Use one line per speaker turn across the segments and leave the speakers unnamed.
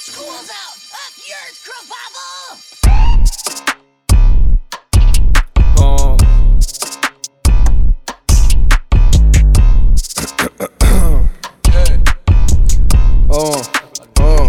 School's out! Up yours, Krabappel!
اه اه اه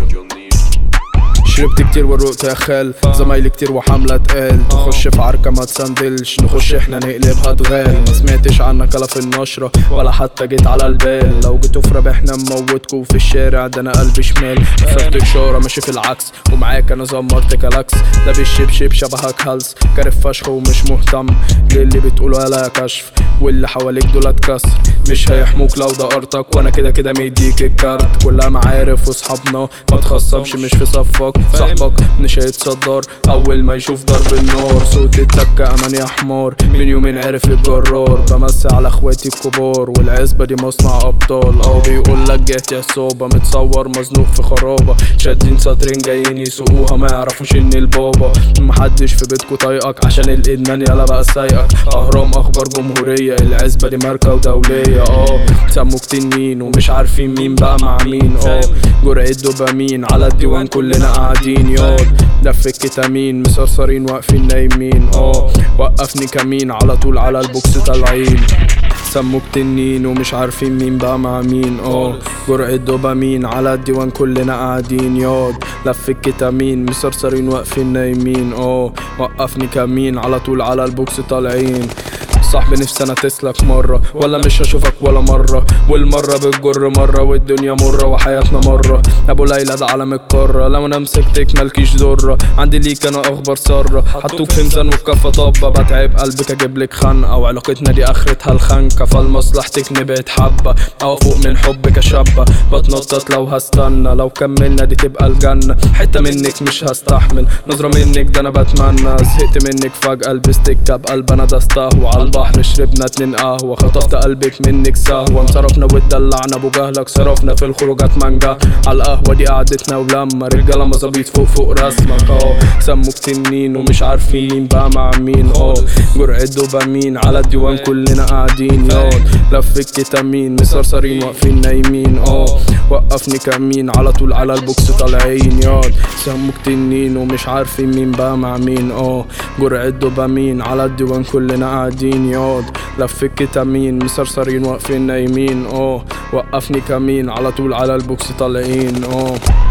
شربت كتير ورقت يا خال زمايلي كتير وحملة تقال تخش في عركة ما تسندلش نخش احنا نقلبها تغال ما سمعتش عنك ولا في النشرة ولا حتى جيت على البال لو جيتوا في راب احنا نموتكوا في الشارع ده انا قلبي شمال مسافة اشارة ماشي في العكس ومعاك انا زمرت كلاكس ده بالشبشب شبهك هلس كارف فشخ ومش مهتم للي بتقوله يلا كشف واللي حواليك دول اتكسر مش هيحموك لو دقرتك وانا كده كده مديك الكارت كلها معارف وصحابنا ما تخصمش مش في صفك صاحبك مش هيتصدر اول ما يشوف ضرب النار صوت التكة امان يا حمار من يومين عرف الجرار بمسي على اخواتي الكبار والعزبة دي مصنع ابطال اه بيقول لك جهتي عصابة متصور مزنوق في خرابة شادين سطرين جايين يسوقوها ما يعرفوش ان البابا محدش في بيتكو طايقك عشان الادمان يلا بقى سايقك اهرام اخبار جمهورية العزبة دي ماركة ودولية اه سموك تنين ومش عارفين مين بقى مع مين اه جرعة دوبامين على الديوان كلنا قاعدين ياض لف الكتامين مسرسرين واقفين نايمين اه وقفني كمين على طول على البوكس طالعين سموك تنين ومش عارفين مين بقى مع مين اه جرعة دوبامين على الديوان كلنا قاعدين ياض لف الكتامين مسرسرين واقفين نايمين اه وقفني كمين على طول على البوكس طالعين صاحبي نفسي انا تسلك مرة ولا مش هشوفك ولا مرة والمرة بتجر مرة والدنيا مرة وحياتنا مرة ابو ليلى ده علم القارة لو انا مسكتك مالكيش ذرة عندي ليك انا اخبار سارة حطوك في ميزان والكفة طبة بتعب قلبك اجيب لك خنقة وعلاقتنا دي اخرتها الخنكة فلمصلحتك نبعد حبة او فوق من حبك شابة بتنطط لو هستنى لو كملنا دي تبقى الجنة حتة منك مش هستحمل نظرة منك ده انا بتمنى زهقت منك فجأة لبستك بقلب انا دستها وعلى البحر شربنا اتنين قهوة خطفت قلبك منك سهوة انصرفنا واتدلعنا ابو جهلك صرفنا في الخروجات مانجا على القهوة دي قعدتنا ولما رجالة مظابيط فوق فوق رسمك اه سموك تنين ومش عارفين مين بقى مع مين اه جرعة دوبامين على الديوان كلنا قاعدين ياض لف الكتامين مسرسرين واقفين نايمين اه وقفني كمين على طول على البوكس طالعين ياض سموك تنين ومش عارفين مين بقى مع مين اه جرعة دوبامين على الديوان كلنا قاعدين ياض لف الكتامين مسرسرين واقفين نايمين اه وقفني كمين على طول على البوكس طالعين اه